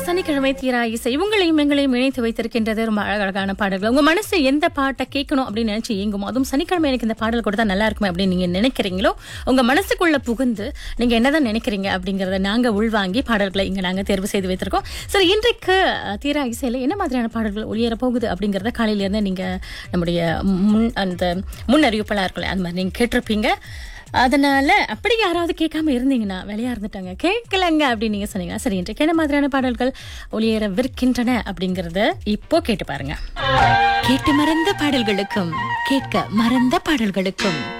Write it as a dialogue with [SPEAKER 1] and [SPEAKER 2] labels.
[SPEAKER 1] சனிக்கிழமை தீரா இசை உங்களையும் எங்களையும் இணைத்து வைத்திருக்கின்றது ரொம்ப அழகழகான பாடல்கள் உங்க மனசு எந்த பாட்டை கேட்கணும் அப்படின்னு நினைச்சு இயங்குமோ அதுவும் சனிக்கிழமை எனக்கு இந்த பாடல் கொடுத்தா நல்லா இருக்குமே அப்படின்னு நீங்க நினைக்கிறீங்களோ உங்க மனசுக்குள்ள புகுந்து நீங்க என்னதான் நினைக்கிறீங்க அப்படிங்கறத நாங்க உள்வாங்கி பாடல்களை இங்க நாங்க தேர்வு செய்து வைத்திருக்கோம் சரி இன்றைக்கு அஹ், தீரா இசையில என்ன மாதிரியான பாடல்கள் ஒளியேற போகுது அப்படிங்கறத காலையில இருந்து நீங்க நம்முடைய முன் அந்த முன் அறிவிப்பெல்லாம் இருக்குல்ல அது மாதிரி நீங்க கேட்டிருப்பீங்க அதனால அப்படி யாராவது கேட்காம இருந்தீங்கன்னா வெளியா இருந்துட்டாங்க கேட்கலங்க அப்படின்னு நீங்க சொன்னீங்கன்னா சரி இன்றைக்கு என்ன மாதிரியான பாடல்கள் ஒளியேறவிருக்கின்றன அப்படிங்கறத இப்போ கேட்டு பாருங்க
[SPEAKER 2] கேட்டு மறந்த பாடல்களுக்கும் கேட்க மறந்த பாடல்களுக்கும்